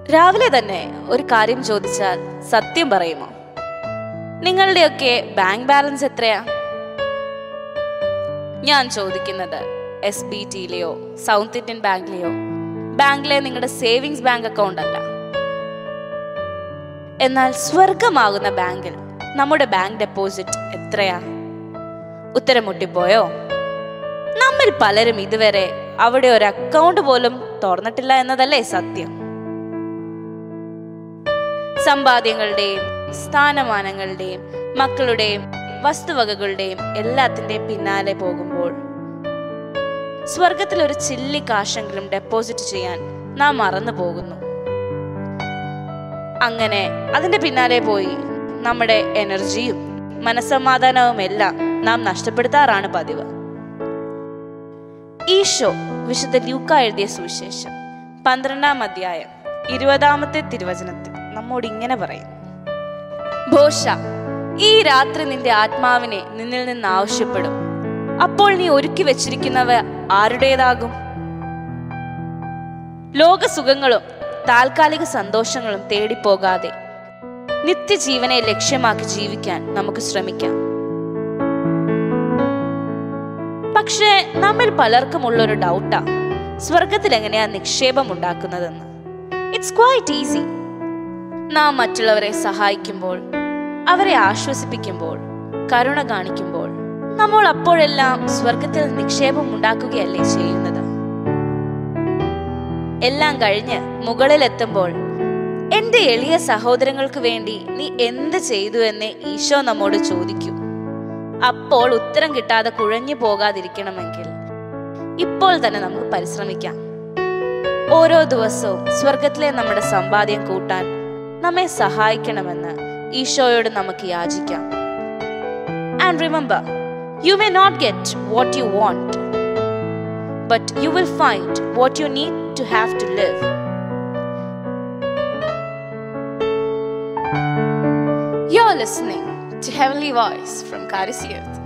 രാവിലെ തന്നെ ഒരു കാര്യം ചോദിച്ചാൽ സത്യം പറയുമോ നിങ്ങളുടെയൊക്കെ ബാങ്ക് ബാലൻസ് എത്രയാ ഞാൻ ചോദിക്കുന്നത് എസ് ബി ടിയിലെയോ സൗത്ത് ഇന്ത്യൻ ബാങ്കിലെയോ ബാങ്കിലെ നിങ്ങളുടെ സേവിങ്സ് ബാങ്ക് അക്കൗണ്ട് അല്ല എന്നാൽ സ്വർഗമാകുന്ന ബാങ്കിൽ നമ്മുടെ ബാങ്ക് ഡെപ്പോസിറ്റ് എത്രയാ ഉത്തരം മുട്ടിപ്പോയോ നമ്മിൽ പലരും ഇതുവരെ അവിടെ ഒരു അക്കൗണ്ട് പോലും തുറന്നിട്ടില്ല എന്നതല്ലേ സത്യം സമ്പാദ്യങ്ങളുടെയും സ്ഥാനമാനങ്ങളുടെയും മക്കളുടെയും വസ്തുവകകളുടെയും എല്ലാത്തിന്റെയും പിന്നാലെ പോകുമ്പോൾ സ്വർഗത്തിൽ ഒരു ചില്ലി കാശെങ്കിലും ഡെപ്പോസിറ്റ് ചെയ്യാൻ നാം മറന്നു പോകുന്നു അങ്ങനെ അതിന്റെ പിന്നാലെ പോയി നമ്മുടെ എനർജിയും മനസ്സമാധാനവും എല്ലാം നാം നഷ്ടപ്പെടുത്താറാണ് പതിവ് ഈശോ വിശുദ്ധ ലൂക്ക എഴുതിയ സുവിശേഷം പന്ത്രണ്ടാം അധ്യായം ഇരുപതാമത്തെ തിരുവചനത്തിൽ നമ്മോട് ഇങ്ങനെ പറയും ഭോഷ ഈ രാത്രി നിന്റെ ആത്മാവിനെ നിന്നിൽ നിന്ന് ആവശ്യപ്പെടും അപ്പോൾ നീ ഒരുക്കി വെച്ചിരിക്കുന്നവ ആരുടേതാകും ലോകസുഖങ്ങളും താൽക്കാലിക സന്തോഷങ്ങളും തേടിപ്പോകാതെ നിത്യജീവനെ ലക്ഷ്യമാക്കി ജീവിക്കാൻ നമുക്ക് ശ്രമിക്കാം പക്ഷേ നമ്മിൽ പലർക്കും ഉള്ളൊരു ഡൗട്ടാ സ്വർഗത്തിൽ എങ്ങനെയാ നിക്ഷേപം ഉണ്ടാക്കുന്നതെന്ന് ഇറ്റ്സ് ക്വൈറ്റ് ഈസി നാം മറ്റുള്ളവരെ സഹായിക്കുമ്പോൾ അവരെ ആശ്വസിപ്പിക്കുമ്പോൾ കരുണ കാണിക്കുമ്പോൾ നമ്മൾ അപ്പോഴെല്ലാം സ്വർഗത്തിൽ നിക്ഷേപം ഉണ്ടാക്കുകയല്ലേ ചെയ്യുന്നത് എല്ലാം കഴിഞ്ഞ് മുകളിലെത്തുമ്പോൾ എന്റെ എളിയ സഹോദരങ്ങൾക്ക് വേണ്ടി നീ എന്ത് ചെയ്തു എന്ന് ഈശോ നമ്മോട് ചോദിക്കും അപ്പോൾ ഉത്തരം കിട്ടാതെ കുഴഞ്ഞു പോകാതിരിക്കണമെങ്കിൽ ഇപ്പോൾ തന്നെ നമുക്ക് പരിശ്രമിക്കാം ഓരോ ദിവസവും സ്വർഗത്തിലെ നമ്മുടെ സമ്പാദ്യം കൂട്ടാൻ നമ്മെ സഹായിക്കണമെന്ന് ഈശോയോട് നമുക്ക് യാചിക്കാം and remember you may not get what you want but you will find what you need to have to live. You're listening to Heavenly Voice from Caris Youth.